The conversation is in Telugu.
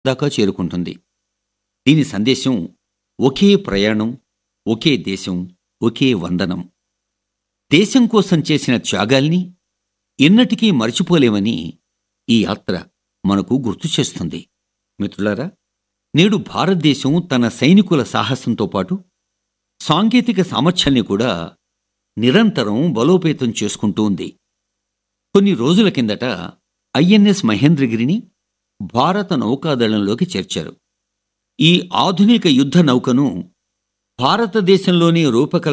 దాకా చేరుకుంటుంది దీని సందేశం ఒకే ప్రయాణం ఒకే దేశం ఒకే వందనం దేశం కోసం చేసిన త్యాగాల్ని ఎన్నటికీ మరచిపోలేమని ఈ యాత్ర మనకు గుర్తు చేస్తుంది మిత్రులారా నేడు భారతదేశం తన సైనికుల సాహసంతో పాటు సాంకేతిక సామర్థ్యాన్ని కూడా నిరంతరం బలోపేతం చేసుకుంటూ ఉంది కొన్ని రోజుల కిందట ఐఎన్ఎస్ మహేంద్రగిరిని భారత నౌకాదళంలోకి చేర్చారు ఈ ఆధునిక యుద్ధ నౌకను భారతదేశంలోనే రూపకల్పన